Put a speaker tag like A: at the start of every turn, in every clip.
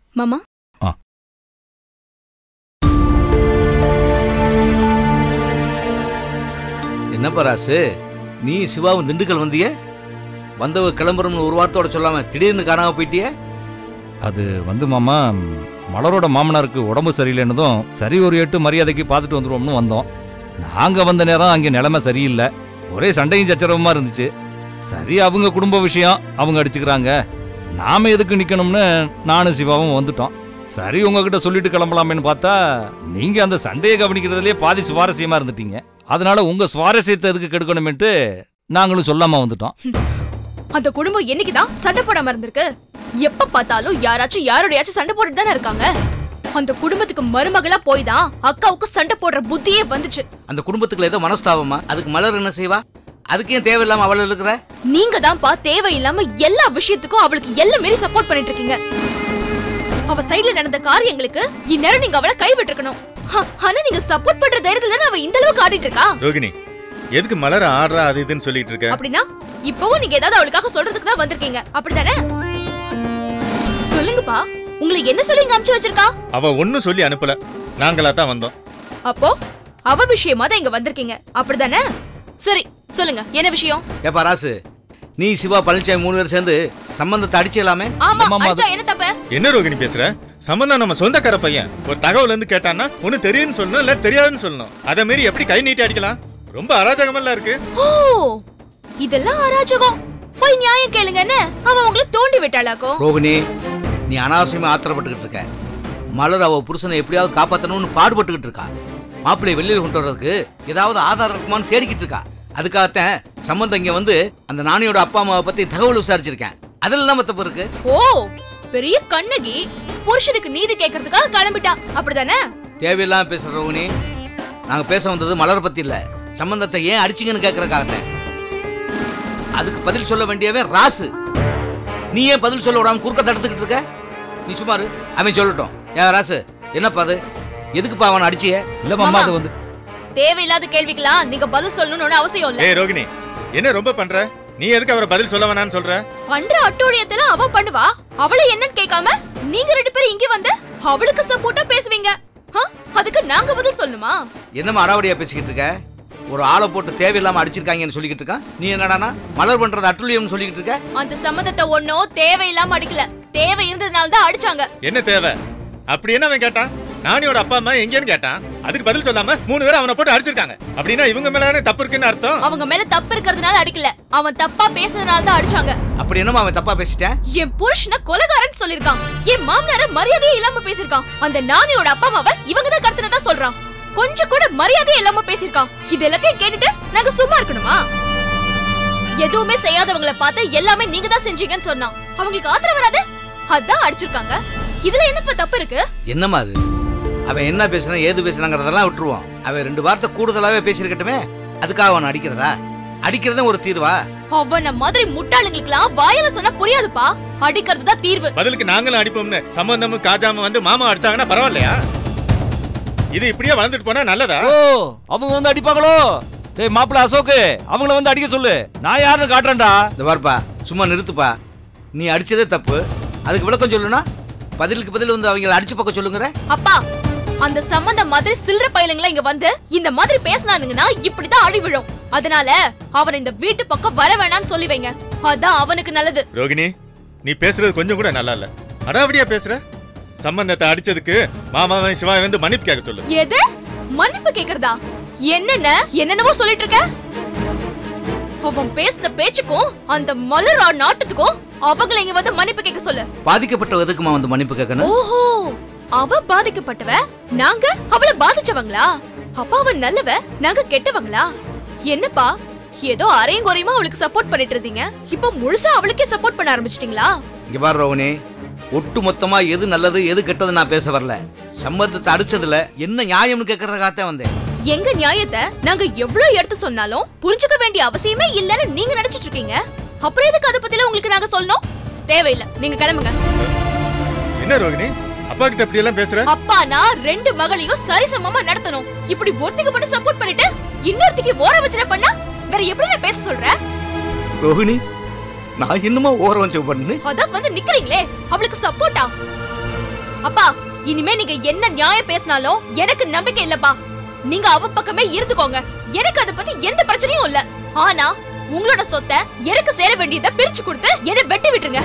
A: மாமா
B: ஆ.
C: என்னப்பா ராசு நீ சிவாவும் திண்டுக்கல் வந்திய வந்தவ கிளம்புறோம்னு ஒரு வார்த்தையோட சொல்லாம திடீர்னு காணாம போயிட்டிய
B: அது வந்து மாமா மலரோட மாமனாருக்கு உடம்பு சரியில்லைன்னதும் சரி ஒரு எட்டு மரியாதைக்கு பார்த்துட்டு வந்துருவோம்னு வந்தோம் நாங்க வந்த நேரம் அங்கே நிலைமை சரியில்லை ஒரே சண்டையும் சச்சரவுமா இருந்துச்சு சரி அவங்க குடும்ப விஷயம் அவங்க அடிச்சுக்கிறாங்க நாம எதுக்கு நிக்கணும்னு நானும் சிவாவும் வந்துட்டோம் சரி உங்ககிட்ட சொல்லிட்டு கிளம்பலாமேன்னு பார்த்தா நீங்க அந்த சண்டையை கவனிக்கிறதுலயே பாதி சுவாரஸ்யமா இருந்துட்டீங்க அதனால உங்க சுவாரஸ்யத்தை எதுக்கு கெடுக்கணுமேன்ட்டு நாங்களும் சொல்லாம வந்துட்டோம்
A: அந்த குடும்பம் என்னைக்குதான் சண்டை போடாம இருந்திருக்கு எப்ப பார்த்தாலும் யாராச்சும் யாரோடையாச்சும் சண்டை போட்டுட்டு தானே இருக்காங்க அந்த குடும்பத்துக்கு மருமகளா போய் தான் அக்காவுக்கு சண்டை போடுற புத்தியே வந்துச்சு
C: அந்த குடும்பத்துக்குள்ள ஏதோ மனஸ்தாபமா அதுக்கு மலர் என்ன செய்வா அதுக்கு ஏன் தேவையில்லாம அவள் இருக்கிற
A: நீங்க தான்ப்பா தேவையில்லாம எல்லா விஷயத்துக்கும் அவளுக்கு எல்லாம் மீறி சப்போர்ட் பண்ணிட்டு இருக்கீங்க அவ சைடுல நடந்த காரியங்களுக்கு இந்நேரம் நீங்க அவளை கை விட்டுருக்கணும் ஹ, ஆனா நீங்க சப்போர்ட் பண்ற தைரியத்துல தானே அவ இந்த அளவுக்கு ஆடிட்டு இருக்கா
D: ரோகிணி எதுக்கு மலர ஆடுறா அது இதுன்னு சொல்லிட்டு இருக்க
A: அப்படின்னா இப்பவும் நீங்க ஏதாவது அவளுக்காக சொல்றதுக்கு தான் வந்திருக்கீங்க அப்படிதானே சொல்லுங்கப்பா உங்களை என்ன சொல்லி இங்க அமுச்சு வச்சிருக்கா
D: அவ ஒன்னும் சொல்லி அனுப்பல நாங்களா தான் வந்தோம்
A: அப்போ அவ விஷயமா தான் இங்க வந்திருக்கீங்க அப்படிதானே சரி சொல்லுங்க என்ன விஷயம்
C: ஏப்பா ராசு நீ சிவா பழனிசாமி மூணு பேர் சேர்ந்து சம்பந்தத்தை அடிச்சிடலாமே
A: ஆமா
B: ஆமாம்மா, அது-
A: அடிச்சா என்ன தப்பு
D: என்ன ரோகிணி பேசுற சம்பந்தம் நம்ம சொந்தக்கார பையன் ஒரு தகவல் வந்து கேட்டான்னா ஒண்ணு தெரியும்னு சொல்லணும் இல்ல தெரியாதுன்னு சொல்லணும் அதை மீறி எப்படி கை நீட்டி அடிக்கலாம் ரொம்ப அராஜகமெல்லாம் இருக்கு
A: ஓ இதெல்லாம் அராஜகம் போய் நியாயம் கேளுங்க என்ன அவ உங்களை தோண்டி விட்டாளாக்கும்
C: ரோகிணி நீ அனாவசியமா ஆத்திரப்பட்டுக்கிட்டு இருக்க மலர் அவ புருஷனை எப்படியாவது காப்பாத்தணும்னு பாடுபட்டுக்கிட்டு இருக்கா மாப்பிள்ளையை வெளியில கொண்டு வர்றதுக்கு ஏதாவது ஆதாரம் இருக்குமான்னு தேடிக்கிட்டு இருக்கா அதுக்காகத்தான் சம்பந்தம் இங்க வந்து அந்த நாணியோட அப்பா அம்மாவை பத்தி தகவல் விசாரிச்சிருக்கேன் அதுல என்ன தப்பு இருக்கு
A: ஓ பெரிய கண்ணகி புருஷனுக்கு நீதி கேட்கறதுக்காக கிளம்பிட்டா அப்படிதானே
C: தேவையில்லாம பேசுற ரோகிணி நாங்க பேச வந்தது மலர் பத்தி இல்ல சம்பந்தத்தை ஏன் அடிச்சிங்கன்னு கேட்கறதுக்காகத்தான் அதுக்கு பதில் சொல்ல வேண்டியவன் ராசு நீ ஏன் பதில் சொல்ல விடாம குறுக்க தடுத்துக்கிட்டு இருக்க நீ சுமாரு அவன் சொல்லட்டும் ஏன் ராசு என்னப்பா அது எதுக்குப்பா அவனை அடிச்சிய
B: இல்ல மாமா அது வந்து
A: தேவையில்லாத கேள்விக்கெல்லாம் நீங்க பதில் சொல்லணும்னு அவசியம் இல்ல
D: ஏய் ரோகிணி என்ன ரொம்ப பண்ற நீ எதுக்கு அவரை பதில் சொல்ல வேணாம்னு சொல்ற
A: பண்ற அட்டூழியத்துல அவ பண்ணுவா அவளை என்னன்னு கேட்காம நீங்க ரெண்டு பேரும் இங்க வந்து அவளுக்கு சப்போர்ட்டா பேசுவீங்க ஹ? அதுக்கு நாங்க பதில் சொல்லணுமா
C: என்னம்மா அடாவடியா பேசிக்கிட்டு இருக்க ஒரு ஆளை போட்டு தேவையில்லாம அடிச்சிருக்காங்கன்னு சொல்லிக்கிட்டு இருக்கான் நீ என்னடானா மலர் பண்றது அட்டுழியம்னு சொல்லிக்கிட்டு இருக்க
A: அந்த சம்மந்தத்தை ஒன்னும் தேவையில்லாம அடிக்கல தேவை இருந்ததுனால தான் அடிச்சாங்க
D: என்ன தேவை அப்படி என்ன அவன் கேட்டான் நானியோட அப்பா அம்மா எங்கேன்னு கேட்டான் அதுக்கு பதில் சொல்லாம மூணு பேரும் அவனை போட்டு அடிச்சிருக்காங்க அப்படின்னா இவங்க மேல தானே தப்பு இருக்குன்னு அர்த்தம்
A: அவங்க மேல தப்பு இருக்கிறதுனால அடிக்கல அவன் தப்பா பேசுறதுனால தான் அடிச்சாங்க
C: அப்படி என்னம்மா அவன் தப்பா பேசிட்டேன்
A: என் புருஷனை கொலகாரன் சொல்லிருக்கான் என் மாமனார மரியாதையே இல்லாம பேசிருக்கான் அந்த நானியோட அப்பா அம்மாவை இவங்க தான் கடத்தினதா சொல்றான் கொஞ்சம் கூட மரியாதையே இல்லாம பேசிருக்கான் இது எல்லாத்தையும் கேட்டுட்டு நாங்க சும்மா இருக்கணுமா எதுவுமே செய்யாதவங்கள பார்த்து எல்லாமே நீங்க தான் செஞ்சீங்கன்னு சொன்னான் அவங்களுக்கு ஆத்திரம் வராது அதான் அடிச்சிருக்காங்க இதுல என்னப்பா தப்பு இருக்கு
C: என்னம்மா அது அவன் என்ன பேசுனா ஏது பேசுனாங்கிறதெல்லாம் விட்டுருவோம் அவன் ரெண்டு வார்த்தை கூடுதலாவே பேசியிருக்கட்டுமே அதுக்காக அவன் அடிக்கிறதா அடிக்கிறதும் ஒரு தீர்வா
A: அவன மாதிரி முட்டாளுங்களுக்குலாம் வாயில சொன்னா புரியாதுப்பா அடிக்கிறது தான் தீர்வு
D: பதிலுக்கு நாங்களும் அடிப்போம்னு சம்பந்தமும் காஜாம வந்து மாமா அடிச்சாங்கன்னா பரவாயில்லையா இது இப்படியே வளர்ந்துட்டு போனா நல்லதா
B: ஓ அவங்க வந்து அடிப்பாங்களோ ஏய் மாப்பிள்ள அசோக்கு அவங்கள வந்து அடிக்க சொல்லு நான் யாருன்னு காட்டுறேன்டா
C: இந்த பாருப்பா சும்மா நிறுத்துப்பா நீ அடிச்சதே தப்பு அதுக்கு விளக்கம் சொல்லுனா பதிலுக்கு பதில் வந்து அவங்கள அடிச்சு பக்கம் சொல்லுங்கிற
A: அப்பா அந்த சம்பந்தம் மாதிரி சில்லற பயலுங்கள இங்க வந்து இந்த மாதிரி பேசினானுங்கன்னா இப்படிதான் அடி விழும் அதனால அவனை இந்த வீட்டு பக்கம் வர வேணாம்னு சொல்லி வைங்க அதான் அவனுக்கு நல்லது
D: ரோகிணி நீ பேசுறது கொஞ்சம் கூட நல்லா இல்ல அடாவடியா பேசுற சம்பந்தத்தை அடிச்சதுக்கு மாமாவன் சிவாவை வந்து மன்னிப்பு கேட்க சொல்லு
A: எது மன்னிப்பு கேக்குறதா என்னென்ன என்னென்னவோ சொல்லிட்டு இருக்க அவன் பேசின பேச்சுக்கும் அந்த மலர் ஆ நாட்டத்துக்கும் அவங்களை இங்க வந்து மன்னிப்பு கேட்க சொல்லு
C: பாதிக்கப்பட்ட எதுக்குமா வந்து மன்னிப்பு கேட்கணும்
A: ஓஹோ அவ பாதிக்கப்பட்டவ நாங்க அவள பாதிச்சவங்களா அப்பா அவ நல்லவ நாங்க கெட்டவங்களா என்னப்பா ஏதோ அரையும் குறையுமா அவளுக்கு சப்போர்ட் பண்ணிட்டு இருந்தீங்க இப்ப முழுசா அவளுக்கே சப்போர்ட் பண்ண ஆரம்பிச்சிட்டீங்களா
C: இங்க பாரு ரோகிணி ஒட்டு மொத்தமா எது நல்லது எது கெட்டது நான் பேச வரல சம்பந்தத்தை அடிச்சதுல என்ன நியாயம்னு கேட்கறதுக்காகத்தான் வந்தேன்
A: எங்க நியாயத்தை நாங்க எவ்வளவு எடுத்து சொன்னாலும் புரிஞ்சுக்க வேண்டிய அவசியமே இல்லைன்னு நீங்க நினைச்சிட்டு இருக்கீங்க அப்புறம் எதுக்கு அதை பத்தில உங்களுக்கு நாங்க சொல்லணும் தேவையில்லை நீங்க கிளம்புங்க
D: என்ன ரோகிணி அப்பா கிட்ட இப்படி எல்லாம் பேசுற
A: அப்பா நான் ரெண்டு மகளையும் சரிசமமா நடத்தணும் இப்படி ஒருத்திக்கு மட்டும் சப்போர்ட் பண்ணிட்டு இன்னொருத்திக்கு ஓர வச்சுன பண்ணா வேற எப்படி நான் பேச சொல்றேன்
C: ரோஹிணி நான் என்னமோ ஓரம் வச்சு பண்ணு
A: அதான் வந்து நிக்கிறீங்களே அவளுக்கு சப்போர்ட்டா அப்பா இனிமே நீங்க என்ன நியாயம் பேசினாலும் எனக்கு நம்பிக்கை இல்லப்பா நீங்க அவ பக்கமே இருந்துக்கோங்க எனக்கு அத பத்தி எந்த பிரச்சனையும் இல்ல ஆனா உங்களோட சொத்தை எனக்கு சேர வேண்டியதை பிரிச்சு கொடுத்து என்ன வெட்டி விட்டுருங்க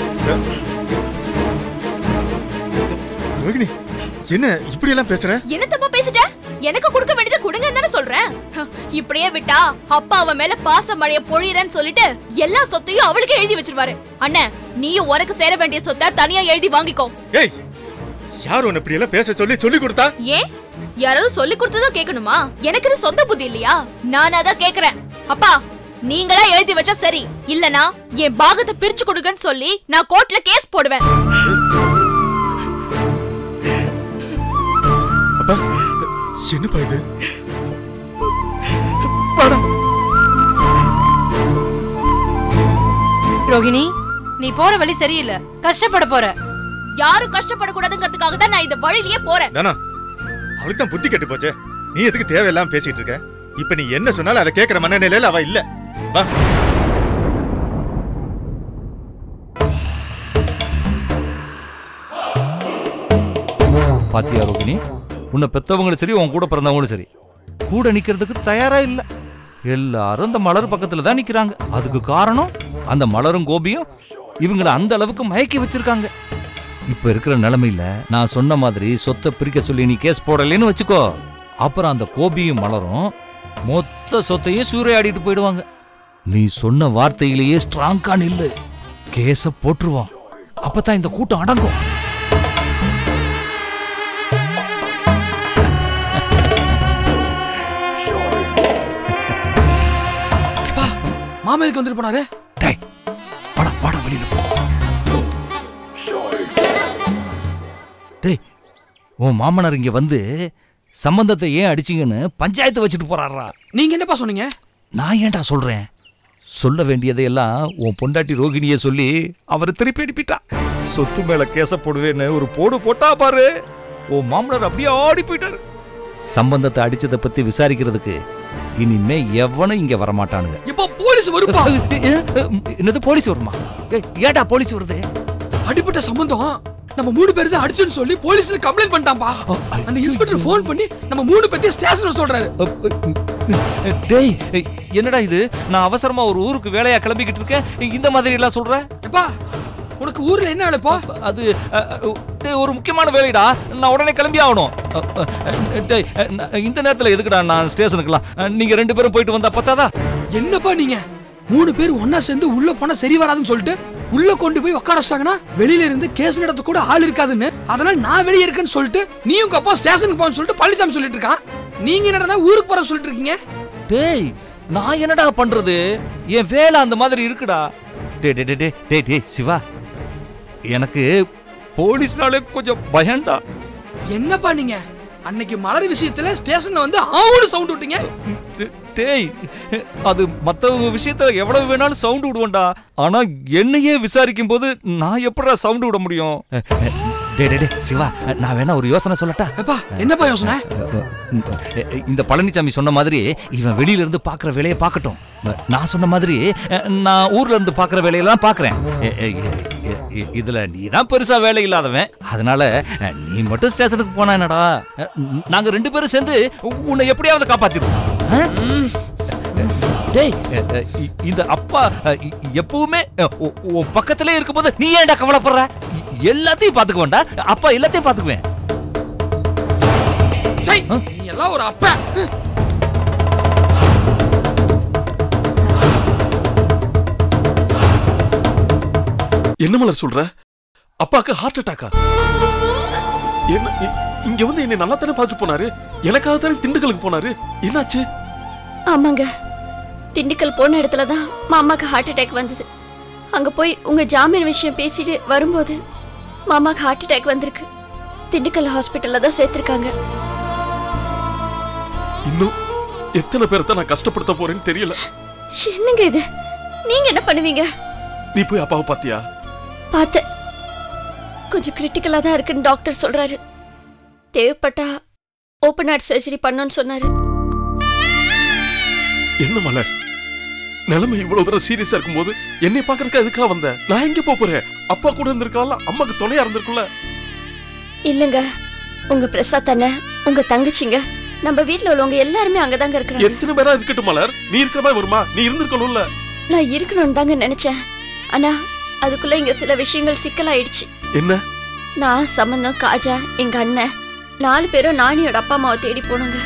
D: ரோகிணி என்ன இப்படி எல்லாம் பேசுற
A: என்ன தப்பா பேசிட்ட எனக்கு கொடுக்க வேண்டியதை கொடுங்கன்னு தானே சொல்றேன் ஹ, இப்படியே விட்டா அப்பா அவ மேல பாச மழைய பொழியறன்னு சொல்லிட்டு எல்லா சொத்தையும் அவளுக்கே எழுதி வச்சிருவாரு அண்ணன் நீயும் உனக்கு சேர வேண்டிய சொத்தை தனியா எழுதி வாங்கிக்கோ
D: ஏய் யார் உன்னை இப்படி எல்லாம் பேச சொல்லி சொல்லி கொடுத்தா
A: ஏன் யாராவது சொல்லி கொடுத்ததா கேட்கணுமா எனக்கு இது சொந்த புத்தி இல்லையா நானா தான் கேக்குறேன் அப்பா நீங்களா எழுதி வச்சா சரி இல்லனா என் பாகத்தை பிரிச்சு கொடுங்கன்னு சொல்லி நான் கோர்ட்ல கேஸ் போடுவேன்
D: அப்பா என்னப்பா இது
E: ரோகிணி நீ போற வழி சரியில்லை கஷ்டப்பட போற
A: யாரும் கஷ்டப்படக்கூடாதுங்கிறதுக்காக தான் நான் இந்த வழியிலேயே போறேன்
D: தானா அவளுக்கு தான் புத்தி கெட்டு போச்சே நீ எதுக்கு தேவையில்லாம பேசிட்டு இருக்க இப்ப நீ என்ன சொன்னாலும் அதை கேட்கிற மனநிலையில அவ இல்ல வா
B: பாத்தியா ரோகிணி உன்னை பெத்தவங்களும் சரி உன் கூட பிறந்தவங்களும் சரி கூட நிக்கிறதுக்கு தயாரா இல்ல எல்லாரும் அந்த மலர் பக்கத்துல தான் நிக்கிறாங்க அதுக்கு காரணம் அந்த மலரும் கோபியும் இவங்கள அந்த அளவுக்கு மயக்கி வச்சிருக்காங்க இப்ப இருக்கிற நிலைமையில நான் சொன்ன மாதிரி சொத்தை பிரிக்க சொல்லி நீ கேஸ் போடலைன்னு வச்சுக்கோ அப்புறம் அந்த கோபியும் மலரும் மொத்த சொத்தையும் சூறையாடிட்டு போயிடுவாங்க நீ சொன்ன வார்த்தையிலேயே ஸ்ட்ராங்கா நில்லு கேஸ போட்டுருவான் அப்பதான் இந்த கூட்டம் அடங்கும்
F: மாமா எதுக்கு வந்துட்டு போனாரு
B: டேய் வாடா வாடா வெளியில போ டேய் உன் மாமனார் இங்க வந்து சம்பந்தத்தை ஏன் அடிச்சீங்கன்னு பஞ்சாயத்து வச்சுட்டு போறாரா
F: நீங்க என்னப்பா சொன்னீங்க
B: நான் ஏன்டா சொல்றேன் சொல்ல வேண்டியதையெல்லாம் உன் பொண்டாட்டி ரோகிணிய சொல்லி அவர் திருப்பி அனுப்பிட்டா சொத்து மேல கேச போடுவேன்னு ஒரு போடு போட்டா பாரு உன் மாமனார் அப்படியே ஆடி போயிட்டாரு சம்பந்தத்தை அடிச்சதை பத்தி விசாரிக்கிறதுக்கு இனிமே எவனும் இங்க வரமாட்டானுங்க
F: எப்ப போலீஸ் வருப்பா
B: என்னது போலீஸ் வருமா ஏய், ஏன்டா போலீஸ் வருது
F: அடிப்பட்ட சம்பந்தம் நம்ம மூணு பேர் தான் அடிச்சுன்னு சொல்லி போலீஸ்ல கம்ப்ளைண்ட் பண்ணிட்டான்பா அந்த இன்ஸ்பெக்டர் ஃபோன் பண்ணி நம்ம மூணு பேர்த்தையும் ஸ்டேஷன்ல சொல்றாரு
B: டேய் என்னடா இது நான் அவசரமா ஒரு ஊருக்கு வேலையா கிளம்பிக்கிட்டு இருக்கேன் இந்த மாதிரி எல்லாம் சொல்ற
F: எப்பா உனக்கு ஊர்ல என்ன வேலைப்பா
B: அது அ, அ, டேய், ஒரு முக்கியமான வேலைடா நான் உடனே கிளம்பி ஆகணும் அ, அ, டேய், ந- இந்த நேரத்துல எதுக்குடா நான் ஸ்டேஷனுக்குலாம் நீங்க ரெண்டு பேரும் போயிட்டு வந்தா பத்தாதா
F: என்னப்பா நீங்க மூணு பேர் ஒன்னா சேர்ந்து உள்ள போனா சரி வராதுன்னு சொல்லிட்டு உள்ள கொண்டு போய் உட்கார வச்சிட்டாங்கன்னா வெளியில இருந்து கேஸ் நடத்த கூட ஆள் இருக்காதுன்னு அதனால நான் வெளியே இருக்கேன்னு சொல்லிட்டு நீ உங்க அப்பா ஸ்டேஷனுக்கு போன்னு சொல்லிட்டு பழனிசாமி சொல்லிட்டு இருக்கான் நீங்க என்னடா ஊருக்கு போற சொல்லிட்டு இருக்கீங்க
B: டேய் நான் என்னடா பண்றது என் வேலை அந்த மாதிரி இருக்குடா டேய் டேய் டேய், டேய் டேய் டேய் சிவா எனக்கு போலீஸ்னாலே கொஞ்சம் பயம்டா
F: என்னப்பா நீங்க அன்னைக்கு மலர் விஷயத்துல ஸ்டேஷன்ல வந்து ஆவுடு சவுண்ட் விட்டீங்க
B: டேய் அது மத்தவங்க விஷயத்துல எவ்வளவு வேணாலும் சவுண்ட் விடுவேன்டா ஆனா என்னையே விசாரிக்கும் போது நான் எப்படிடா சவுண்ட் விட முடியும் டேய் டேய் டேய் சிவா நான் வேணா ஒரு யோசனை சொல்லட்டா
F: எப்பா என்னப்பா யோசனை
B: இந்த பழனிசாமி சொன்ன மாதிரி இவன் வெளியில இருந்து பாக்குற வேலையை பார்க்கட்டும் நான் சொன்ன மாதிரி நான் ஊர்ல இருந்து பாக்குற வேலையெல்லாம் பாக்குறேன் இதுல நீ தான் பெருசா வேலை இல்லாதவன் அதனால நீ மட்டும் ஸ்டேஷனுக்கு போனா என்னடா நாங்க ரெண்டு பேரும் சேர்ந்து உன்னை எப்படியாவது காப்பாத்திடுவோம் ஆ? டேய் இ- இந்த அப்பா இ- எப்பவுமே உ- உன் பக்கத்திலே இருக்கும்போது நீ ஏன்டா கவலைப்படுற எல்லாத்தையும் பாத்துக்க வேண்டாம் அப்பா எல்லாத்தையும் பாத்துக்குவேன்
F: சை நீ எல்லாம் ஒரு அப்ப
G: என்ன மலர் சொல்ற அப்பாக்கு ஹார்ட் அட்டாக்கா என்ன இ- இங்க வந்து என்னை நல்லா தானே பார்த்துட்டு போனாரு எனக்காக தானே திண்டுக்கலுக்கு போனாரு என்னாச்சு
H: ஆமாங்க திண்டுக்கல் போன இடத்துல தான் மாமாக்கு ஹார்ட் அட்டாக் வந்தது அங்க போய் உங்க ஜாமீன் விஷயம் பேசிட்டு வரும்போது மாமாக்கு ஹார்ட் அட்டாக் வந்திருக்கு திண்டுக்கல் ஹாஸ்பிட்டல்ல தான் சேர்த்திருக்காங்க
G: இன்னும் எத்தனை பேரை தான் நான் கஷ்டப்படுத்த போறேன்னு தெரியல
H: என்னங்க இது நீங்க என்ன பண்ணுவீங்க
G: நீ போய் அப்பாவை பாத்தியா
H: பார்த்தேன் கொஞ்சம் கிரிட்டிக்கலா தான் இருக்குன்னு டாக்டர் சொல்றாரு தேவைப்பட்டா ஓப்பன் ஹார்ட் சர்ஜரி பண்ணணும்னு சொன்னாரு
G: என்ன மலர் நிலைமை இவ்வளவு தூரம் சீரியஸா இருக்கும்போது என்னை பாக்குறதுக்கு அதுக்காக வந்த நான் எங்க போப் போறேன் அப்பா கூட இருந்திருக்கலாம் அம்மாக்கு துணையா இருந்திருக்கும்ல
H: இல்லங்க உங்க பிரசாத் அண்ணன் உங்க தங்கச்சிங்க நம்ம வீட்ல உள்ளவங்க எல்லாருமே அங்கதாங்க இருக்கிறாங்க
G: எத்தனை பேரா இருக்கட்டும் மலர் நீ இருக்கிற மாதிரி வருமா நீ இருந்திருக்கணும்ல
H: நான் இருக்கணும்னு தாங்க நினைச்சேன் ஆனா அதுக்குள்ள இங்க சில விஷயங்கள் சிக்கலாயிடுச்சு
G: என்ன
H: நான் சம்பந்தம் காஜா எங்க அண்ணன் நாலு பேரும் நானியோட அப்பா அம்மாவை தேடி போனோங்க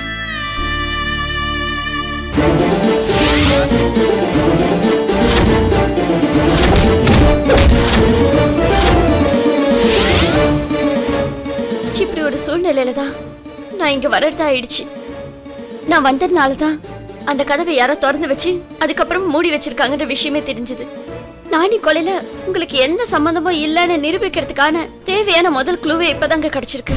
H: இப்படி ஒரு சூழ்நிலையில தான் நான் இங்க வரதா ஆயிடுச்சு நான் வந்ததுனால தான் அந்த கதவை யாரோ திறந்து வச்சு அதுக்கப்புறம் மூடி வச்சிருக்காங்கன்ற விஷயமே தெரிஞ்சது நானி கொலையில உங்களுக்கு எந்த சம்பந்தமும் இல்லைன்னு நிரூபிக்கிறதுக்கான தேவையான முதல் குழுவே இப்பதாங்க கிடைச்சிருக்கு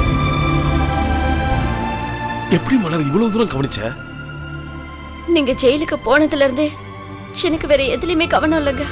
G: எப்படி மலர் இவ்வளவு தூரம் கவனிச்ச
H: நீங்க ஜெயிலுக்கு போனதுல இருந்தே எனக்கு வேற எதுலயுமே கவனம் இல்லைங்க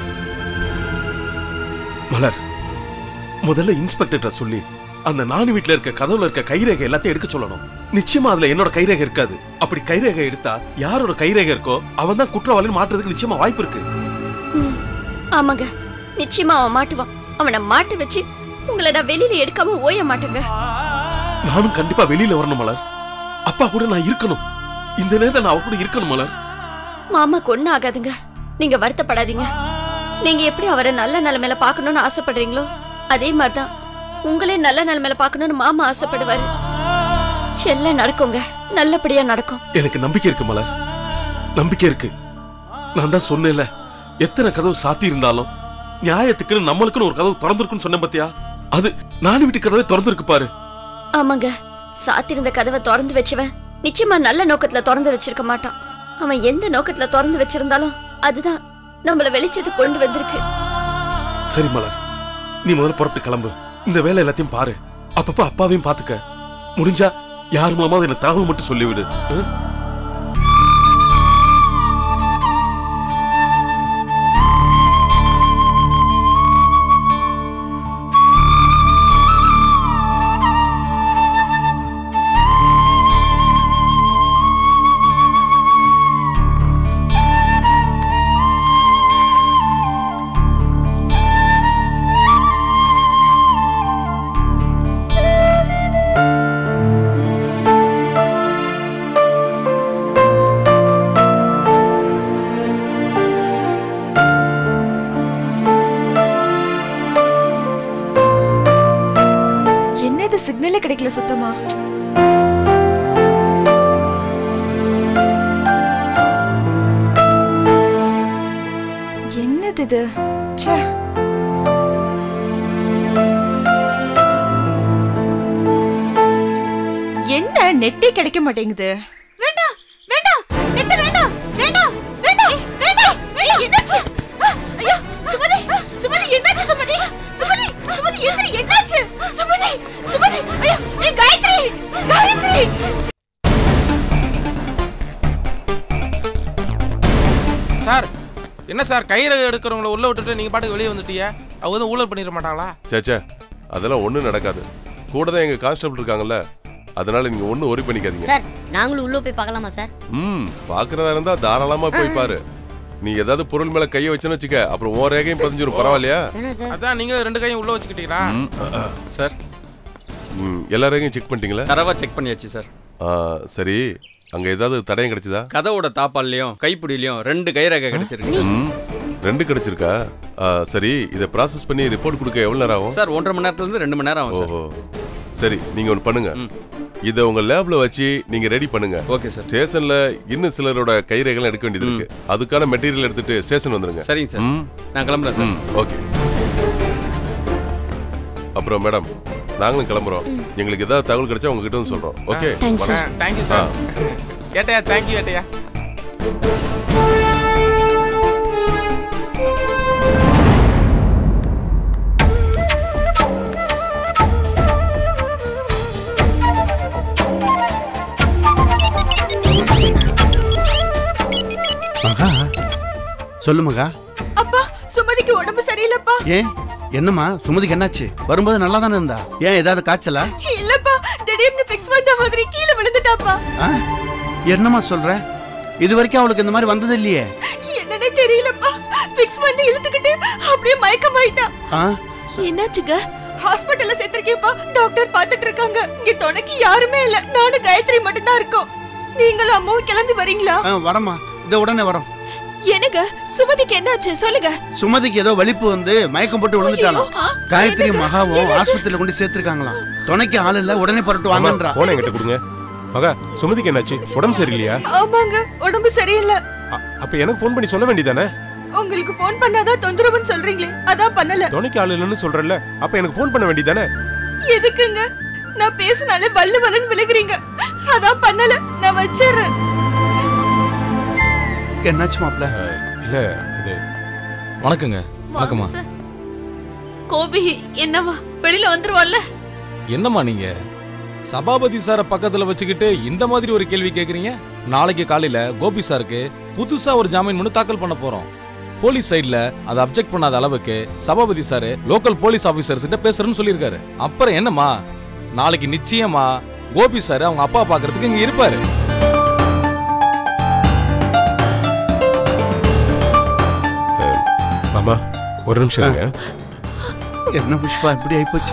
G: மலர் முதல்ல இன்ஸ்பெக்டர் சொல்லி அந்த நானு வீட்ல இருக்க கதவுல இருக்க கைரேகை எல்லாத்தையும் எடுக்க சொல்லணும் நிச்சயமா அதுல என்னோட கைரேகை இருக்காது அப்படி கைரேகை எடுத்தா யாரோட கைரேகை இருக்கோ அவன் தான் குற்றவாளின்னு மாட்டுறதுக்கு நிச்சயமா வாய்ப்பு இருக்கு
H: ஆமாங்க நிச்சயமா அவன் மாட்டுவான் அவனை மாட்ட வச்சு உங்களை நான் வெளியில எடுக்காம ஓய மாட்டேங்க
G: நானும் கண்டிப்பா வெளியில வரணும் மலர் அப்பா கூட நான் இருக்கணும் இந்த நேரத்துல நான் அவ கூட இருக்கணும் மலர்
H: மாமாக்கு ஒண்ணும் ஆகாதுங்க நீங்க வருத்தப்படாதீங்க நீங்க எப்படி அவரை நல்ல நிலைமையில பார்க்கணும்னு ஆசைப்படுறீங்களோ அதே மாதிரிதான் உங்களே நல்ல நிலைமையில பார்க்கணும்னு மாமா ஆசைப்படுவாரு எல்லாம் நடக்குங்க நல்லபடியா நடக்கும்
G: எனக்கு நம்பிக்கை இருக்கு மலர் நம்பிக்கை இருக்கு நான் தான் சொன்னேன்ல எத்தனை கதவு சாத்தி இருந்தாலும் நியாயத்துக்குன்னு நம்மளுக்குன்னு ஒரு கதவு திறந்திருக்குன்னு சொன்னேன் பாத்தியா அது நானு வீட்டு கதவை திறந்திருக்கு பாரு
H: ஆமாங்க சாத்திருந்த கதவை திறந்து வச்சவன் நிச்சயமா நல்ல நோக்கத்துல திறந்து வச்சிருக்க மாட்டான் அவன் எந்த நோக்கத்துல திறந்து வச்சிருந்தாலும் அதுதான் நம்மள வெளிச்சத்துக்கு கொண்டு வந்திருக்கு
G: சரி மலர் நீ முதல்ல புறப்பட்டு கிளம்பு இந்த வேலை எல்லாத்தையும் பாரு அப்பப்ப அப்பாவையும் பாத்துக்க முடிஞ்சா யார் மூலமாவது எனக்கு தகவல் மட்டும் சொல்லிவிடு ம்?
I: என்னது சிக்னலே கிடைக்கல சுத்தமா என்னது இது ச்சே என்ன நெட்டே கிடைக்க மாட்டேங்குது
A: வேண்டாம் வேண்டாம் நெட்டு வேண்டாம் வேண்டாம் வேண்டாம் வேண்டாம் வேண்டாம் என்னாச்சு ஐயோ சுமதி சுமதி என்னாச்சு சுமதி சுமதி சுமதி எந்திரி என்னாச்சு சுமதி சுமதி ஐயோ ஏ காயத்ரி காயத்ரி
J: சார் என்ன சார் கயிறு எடுக்கிறவங்கள உள்ள விட்டுட்டு நீங்க பாட்டுக்கு வெளியே வந்துட்டீங்க அவங்க வந்து ஊழல் பண்ணிட மாட்டாங்களா
K: சேச்சே அதெல்லாம் ஒன்றும் நடக்காது கூட தான் எங்கள் கான்ஸ்டபிள் இருக்காங்கல்ல அதனால நீங்கள் ஒன்றும் ஒரி பண்ணிக்காதீங்க
L: சார் நாங்களும் உள்ள போய் பார்க்கலாமா சார்
K: ம் பார்க்குறதா இருந்தால் தாராளமாக போய் பாரு நீ ஏதாவது பொருள் மேலே கையை வச்சுன்னு வச்சுக்க அப்புறம் உன் ரேகையும் பதிஞ்சிரும் பரவாயில்லையா
L: என்ன சார்
J: அதான் நீங்க ரெண்டு கையும் உள்ள வச்சுக்கிட்டீங்களா
M: சார்
K: ம் எல்லா ரேகையும் செக் பண்ணிட்டீங்களா
M: தரவா செக் பண்ணியாச்சு சார்
K: ஆ சரி அங்கே ஏதாவது தடயம் கிடைச்சதா
M: கதவோட தாப்பால்லையும் கைப்பிடிலையும் ரெண்டு கைரேகை கிடைச்சிருக்கு
K: ம் ரெண்டு கிடைச்சிருக்கா ஆ, சரி இதை ப்ராசஸ் பண்ணி ரிப்போர்ட் கொடுக்க எவ்வளோ நேரம் ஆகும்
M: சார் ஒன்றரை மணி நேரத்துல இருந்து ரெண்டு மணி நேரம் ஆகும் சார்
K: ஓஹோ சரி நீங்க ஒன்று பண்ணுங்க இதை உங்க லேப்ல வச்சு நீங்க ரெடி பண்ணுங்க
M: ஓகே சார்
K: ஸ்டேஷன்ல இன்னும் சிலரோட கைரேகைலாம் எடுக்க வேண்டியது இருக்கு அதுக்கான மெட்டீரியல் எடுத்துட்டு ஸ்டேஷன் வந்துருங்க
M: சரிங்க சார்
K: ம்.
M: நான் கிளம்புறேன் சார்
K: ம் ஓகே அப்புறம் மேடம் நாங்களும் கிளம்புறோம் எங்களுக்கு ஏதாவது தகவல் கிடைச்சா உங்ககிட்ட வந்து சொல்றோம் okay
H: thanks sir
J: thank you sir ஏட்டையா தேங்க்யூ ஏட்டையா
N: மகா சொல்லு மகா
I: அப்பா சுமதிக்கு உடம்பு சரியில்லைப்பா
N: ஏன் என்னம்மா சுமதிக்கு என்னாச்சு வரும்போது நல்லா தானே இருந்தா ஏன் ஏதாவது காய்ச்சலா
I: இல்லப்பா திடீர்னு பிக்ஸ் வந்த மாதிரி கீழே விழுந்துட்டாப்பா
N: ஆ? என்னம்மா சொல்ற இது வரைக்கும் அவளுக்கு இந்த மாதிரி வந்தது இல்லையே
I: என்னன்னே தெரியலப்பா பிக்ஸ் வந்து இழுத்துக்கிட்டு அப்படியே மயக்கமாயிட்டா
N: ஆ
A: என்னாச்சுங்க
I: ஹாஸ்பிடல்ல சேர்த்திருக்கேன்ப்பா டாக்டர் பார்த்துட்டு இருக்காங்க இங்க துணைக்கு யாருமே இல்ல நானும் காயத்ரி மட்டும் தான் இருக்கோம் நீங்களும் அம்மாவும் கிளம்பி வரீங்களா
N: ஆ, வரமா இந்த உடனே வரோம்
I: எனக்கு சுமதிக்கு என்னாச்சு சொல்லுங்க
N: சுமதிக்கு ஏதோ வலிப்பு வந்து மயக்கம் போட்டு விழுந்துட்டாலாம்
I: ஐயோ,
N: காயத்ரி
I: எனக்கு-
N: மகாவும்
I: என்னாச்சு?
N: ஆஸ்பத்திரியில கொண்டு சேர்த்திருக்காங்களாம் துணைக்கு ஆள் இல்ல உடனே புறட்டு வாங்கன்றா
G: போன என்கிட்ட கொடுங்க மகா சுமதிக்கு என்னாச்சு உடம்பு சரியில்லையா
I: ஆமாங்க உடம்பு சரியில்லை
G: அ- அப்ப எனக்கு ஃபோன் பண்ணி சொல்ல வேண்டியதானே
I: உங்களுக்கு ஃபோன் பண்ணாதான் தொந்தரவுன்னு சொல்றீங்களே அதான் பண்ணல
G: துணைக்கு ஆள் இல்லைன்னு சொல்றல அப்ப எனக்கு ஃபோன் பண்ண வேண்டியதானே
I: எதுக்குங்க நான் பேசினாலே வல்லு வல்லன்னு விழுகிறீங்க அதான் பண்ணல நான் வச்சிடுறேன்
N: என்னாச்சு மாப்ள
G: இல்ல அது
O: வணக்கங்க வணக்கம்மா
A: கோபி என்னவா வெளியில வந்துருவாள்ல
O: என்னம்மா நீங்க சபாபதி சாரை பக்கத்துல வச்சுக்கிட்டு இந்த மாதிரி ஒரு கேள்வி கேக்குறீங்க நாளைக்கு காலையில கோபி சாருக்கு புதுசா ஒரு ஜாமீன் மனு தாக்கல் பண்ண போறோம் போலீஸ் சைடுல அதை அப்செக்ட் பண்ணாத அளவுக்கு Sabapathi sir local police officers கிட்ட பேசுறேன்னு சொல்லியிருக்காரு அப்புறம் என்னம்மா நாளைக்கு நிச்சயமா கோபி சார் அவங்க அப்பா பாக்குறதுக்கு இங்க இருப்பாரு
G: மாமா ஒரு நிமிஷம் இருங்க
N: என்ன புஷ்பா இப்படி ஆயிப்போச்சு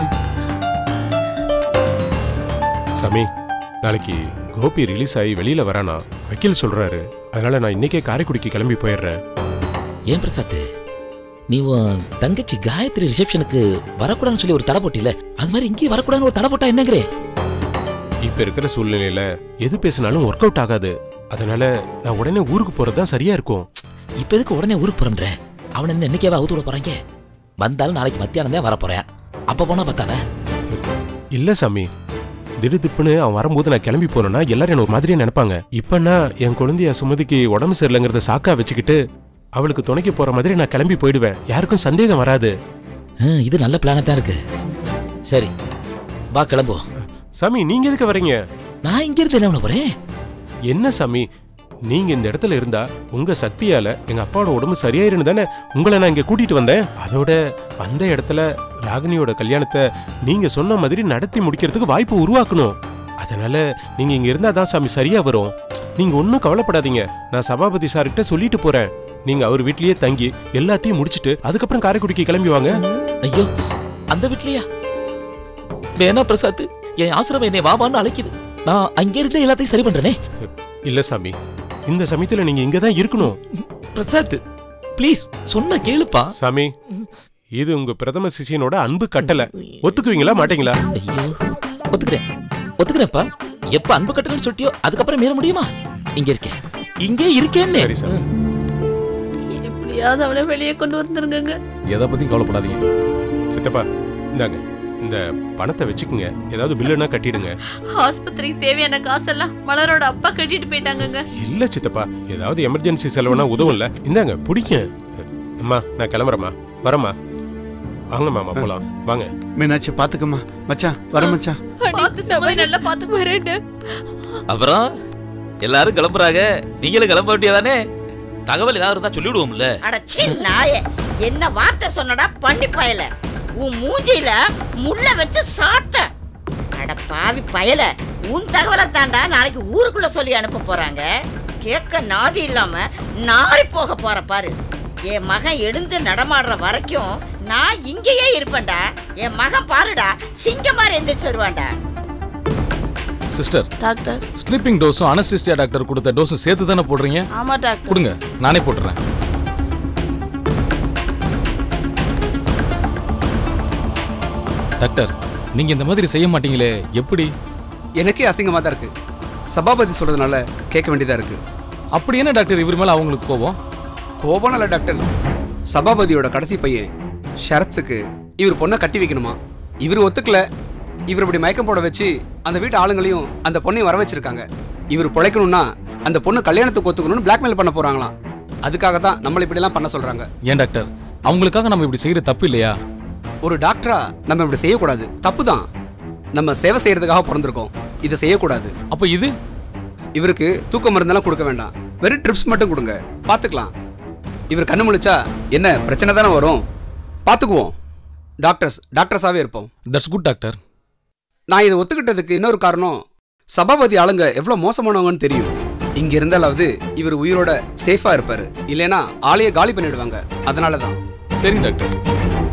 G: சாமி நாளைக்கு கோபி ரிலீஸ் ஆகி வெளியில வரானா வக்கீல் சொல்றாரு அதனால நான் இன்னைக்கே காரைக்குடிக்கு கிளம்பி போயிடுறேன்
P: ஏன் பிரசாத் நீ உன் தங்கச்சி காயத்ரி ரிசப்ஷனுக்கு வரக்கூடாதுன்னு சொல்லி ஒரு தடை போட்டில அது மாதிரி இங்கேயும் வரக்கூடாதுன்னு ஒரு தடை போட்டா என்னங்கிறே
G: இப்ப இருக்கிற சூழ்நிலையில எது பேசினாலும் ஒர்க் அவுட் ஆகாது அதனால நான் உடனே ஊருக்கு போறது தான் சரியா இருக்கும்
P: இப்ப எதுக்கு உடனே ஊருக்கு போறன்ற அவன் என்ன என்னைக்கேவா அவுத்து விட போறாங்க வந்தாலும் நாளைக்கு மத்தியானம் தான் வர போறேன் அப்ப போனா பத்தாத
G: இல்ல சாமி திடுதிப்புன்னு அவன் வரும்போது நான் கிளம்பி போனேன்னா எல்லாரும் என்ன ஒரு மாதிரியே நினைப்பாங்க இப்பன்னா என் குழந்தைய சுமதிக்கு உடம்பு சரியில்லைங்கிறத சாக்கா வச்சுக்கிட்டு அவளுக்கு துணைக்கு போற மாதிரி நான் கிளம்பி போயிடுவேன் யாருக்கும் சந்தேகம் வராது
P: ஹம், இது நல்ல பிளானா தான் இருக்கு சரி வா கிளம்புவோம்
G: சாமி நீங்க எதுக்கு வர்றீங்க
P: நான் இங்க இருந்து என்ன பண்ண போறேன்
G: என்ன சாமி நீங்க இந்த இடத்துல இருந்தா உங்க சக்தியால எங்க அப்பாவோட உடம்பு சரியாயிருன்னு தானே உங்களை நான் இங்க கூட்டிட்டு வந்தேன் அதோட அந்த இடத்துல ராகினியோட கல்யாணத்தை நீங்க சொன்ன மாதிரி நடத்தி முடிக்கிறதுக்கு வாய்ப்பு உருவாக்கணும் அதனால நீங்க இங்க இருந்தா தான் சாமி சரியா வரும் நீங்க ஒன்றும் கவலைப்படாதீங்க நான் சபாபதி சார்கிட்ட சொல்லிட்டு போறேன் நீங்க அவர் வீட்லயே தங்கி எல்லாத்தையும் முடிச்சிட்டு அதுக்கப்புறம் காரைக்குடிக்கு கிளம்பி வாங்க
P: ஐயோ அந்த வீட்லயா வேணா பிரசாத் என் ஆசிரமம் என்னை வாவான்னு அழைக்குது நான் அங்கே இருந்து எல்லாத்தையும் சரி பண்றேனே
G: இல்ல சாமி இந்த சமயத்துல நீங்க இங்க தான் இருக்கணும்
P: பிரசாத் ப்ளீஸ் சொன்ன கேளுப்பா
G: சாமி இது உங்க பிரதம சிஷியனோட அன்பு கட்டளை ஒத்துக்குவீங்களா மாட்டீங்களா
P: ஐயோ ஒத்துக்கிறேன் ஒத்துக்கிறேன்ப்பா எப்ப அன்பு கட்டணும்னு சொல்லிட்டியோ அதுக்கப்புறம் மீற முடியுமா இங்க இருக்கேன் இங்கே இருக்கேன்னு
G: சரி சார்
H: எப்படியாவது அவளை வெளியே கொண்டு வந்துருங்க
O: எதை பத்தியும் கவலைப்படாதீங்க
G: சித்தப்பா இந்தாங்க இந்த பணத்தை வச்சுக்குங்க ஏதாவது பில்லுனா கட்டிடுங்க
A: ஆஸ்பத்திரிக்கு தேவையான காசெல்லாம் மலரோட அப்பா கட்டிட்டு போயிட்டாங்கங்க
G: இல்ல சித்தப்பா ஏதாவது எமர்ஜென்சி செலவுனா உதவும்ல இந்தாங்க பிடிக்க அம்மா நான் கிளம்புறேம்மா வரேம்மா வாங்க மாமா போலாம் வாங்க
N: மீனாட்சி பாத்துக்கம்மா மச்சான் வர மச்சான்
A: பார்த்து சுமதி நல்லா பார்த்து வரேன்
P: அப்புறம் எல்லாரும் கிளம்புறாங்க நீங்களும் கிளம்ப வேண்டியதானே தகவல் ஏதாவது இருந்தா சொல்லிவிடுவோம்ல
Q: அடச்சி நாயே என்ன வார்த்தை சொன்னடா பண்ணி பயல உன் மூஞ்சில முள்ள வச்சு சாத்த அட பாவி பயல உன் தகவலை தாண்டா நாளைக்கு ஊருக்குள்ள சொல்லி அனுப்ப போறாங்க கேட்க நாதி இல்லாம நாரி போக போற பாரு என் மகன் எழுந்து நடமாடுற வரைக்கும் நான் இங்கேயே இருப்பேன்டா என் மகன் பாருடா சிங்கம் மாதிரி எந்திரிச்சு வருவான்டா
O: சிஸ்டர்
Q: டாக்டர்
O: ஸ்லீப்பிங் டோஸும் அனஸ்டிஸ்டியா டாக்டர் கொடுத்த டோஸும் சேர்த்து தானே போடுறீங்க
Q: ஆமா டாக்டர்
O: கொடுங்க நானே போட்டுறேன் டாக்டர் நீங்க இந்த மாதிரி செய்ய மாட்டீங்களே எப்படி
R: எனக்கே அசிங்கமா தான் இருக்கு சபாபதி சொல்றதுனால கேட்க வேண்டியதா இருக்கு
O: அப்படி என்ன டாக்டர் இவர் மேல அவங்களுக்கு கோபம்
R: கோபம் இல்ல டாக்டர் சபாபதியோட கடைசி பையன் ஷரத்துக்கு இவர் பொண்ணை கட்டி வைக்கணுமா இவர் ஒத்துக்கல இவர் இப்படி மயக்கம் போட வச்சு அந்த வீட்டு ஆளுங்களையும் அந்த பொண்ணையும் வர வச்சிருக்காங்க இவர் பிழைக்கணும்னா அந்த பொண்ணு கல்யாணத்துக்கு ஒத்துக்கணும்னு பிளாக்மெயில் பண்ண போறாங்களாம் அதுக்காக தான் நம்மளை இப்படிலாம் பண்ண சொல்றாங்க
O: ஏன் டாக்டர் அவங்களுக்காக நம்ம இப்படி செய்யற தப்பு இல்லையா
R: ஒரு டாக்டரா நம்ம இப்படி செய்யக்கூடாது தப்பு தான் நம்ம சேவை செய்யறதுக்காக பிறந்திருக்கோம் இதை செய்யக்கூடாது
O: அப்ப இது
R: இவருக்கு தூக்க மருந்தெல்லாம் கொடுக்க வேண்டாம் வெறும் ட்ரிப்ஸ் மட்டும் கொடுங்க பார்த்துக்கலாம் இவர் கண்ணு முழிச்சா என்ன பிரச்சனை தானே வரும் பார்த்துக்குவோம் டாக்டர்ஸ் டாக்டர்ஸாவே இருப்போம்
O: தட்ஸ் குட் டாக்டர்
R: நான் இதை ஒத்துக்கிட்டதுக்கு இன்னொரு காரணம் சபாபதி ஆளுங்க எவ்வளோ மோசமானவங்கன்னு தெரியும் இங்க இருந்தாலாவது இவர் உயிரோட சேஃபா இருப்பாரு இல்லைன்னா ஆளையே காலி பண்ணிடுவாங்க அதனால தான்
O: சரி டாக்டர்